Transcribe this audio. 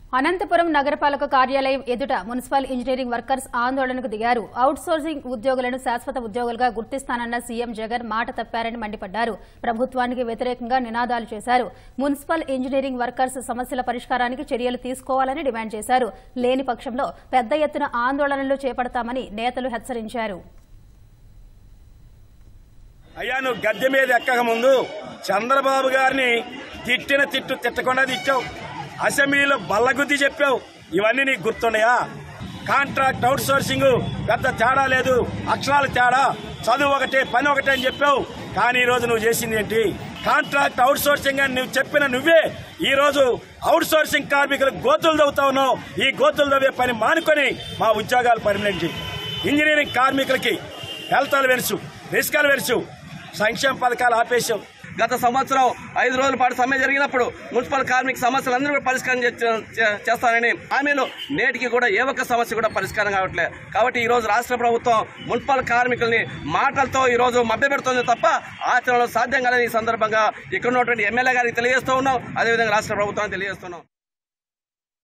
అనంతపురం నగరపాలక కార్యాలయం ఎదుట మున్సిపల్ ఇంజనీరింగ్ వర్కర్స్ ఆందోళనకు దిగారు అవుట్ సోర్సింగ్ ఉద్యోగులను శాశ్వత ఉద్యోగులుగా గుర్తిస్తానన్న సీఎం జగన్ మాట తప్పారని మండిపడ్డారు ప్రభుత్వానికి వ్యతిరేకంగా నినాదాలు చేశారు మున్సిపల్ ఇంజనీరింగ్ వర్కర్స్ సమస్యల పరిష్కారానికి చర్యలు తీసుకోవాలని డిమాండ్ చేశారు లేని పక్షంలో పెద్ద ఎత్తున ఆందోళనలు చేపడతామని నేతలు హెచ్చరించారు అయ్యా నువ్వు గద్దె మీద ఎక్కక ముందు చంద్రబాబు గారిని తిట్టిన తిట్టు తిట్టకుండా తిట్టావు అసెంబ్లీలో బల్లగుద్ది చెప్పావు ఇవన్నీ నీకు గుర్తున్నాయా కాంట్రాక్ట్ అవుట్ సోర్సింగ్ పెద్ద తేడా లేదు అక్షరాలు తేడా చదువు ఒకటే పని ఒకటే అని చెప్పావు కానీ ఈ రోజు నువ్వు చేసింది ఏంటి కాంట్రాక్ట్ అవుట్ సోర్సింగ్ అని నువ్వు చెప్పిన నువ్వే ఈ రోజు అవుట్ సోర్సింగ్ కార్మికులు గోతులు దవ్వుతా ఉన్నావు ఈ గోతులు దవ్వే పని మానుకొని మా ఉద్యోగాలు పర్మనెంట్ చేయి ఇంజనీరింగ్ కార్మికులకి హెల్త్ అలవెన్స్ రిస్క్ అలవెన్స్ సంక్షేమ పథకాలు ఆపేశావు గత సంవత్సరం ఐదు రోజుల పాటు సమ్మె జరిగినప్పుడు మున్సిపల్ కార్మిక సమస్యలందరూ కూడా పరిష్కారం చే- చే- చేస్తానని హామీలు నేటికి కూడా ఏ ఒక్క సమస్య కూడా పరిష్కారం కావట్లేదు కాబట్టి ఈ రోజు రాష్ట్ర ప్రభుత్వం మున్సిపల్ కార్మికుల్ని మాటలతో ఈ రోజు మభ్యపెడుతుంది తప్ప ఆచరణలో సాధ్యం కాదని ఈ సందర్భంగా ఇక్కడ ఉన్నటువంటి ఎమ్మెల్యే గారికి తెలియజేస్తూ ఉన్నాం అదేవిధంగా రాష్ట్ర ప్రభుత్వానికి తెలియజేస్తున్నాం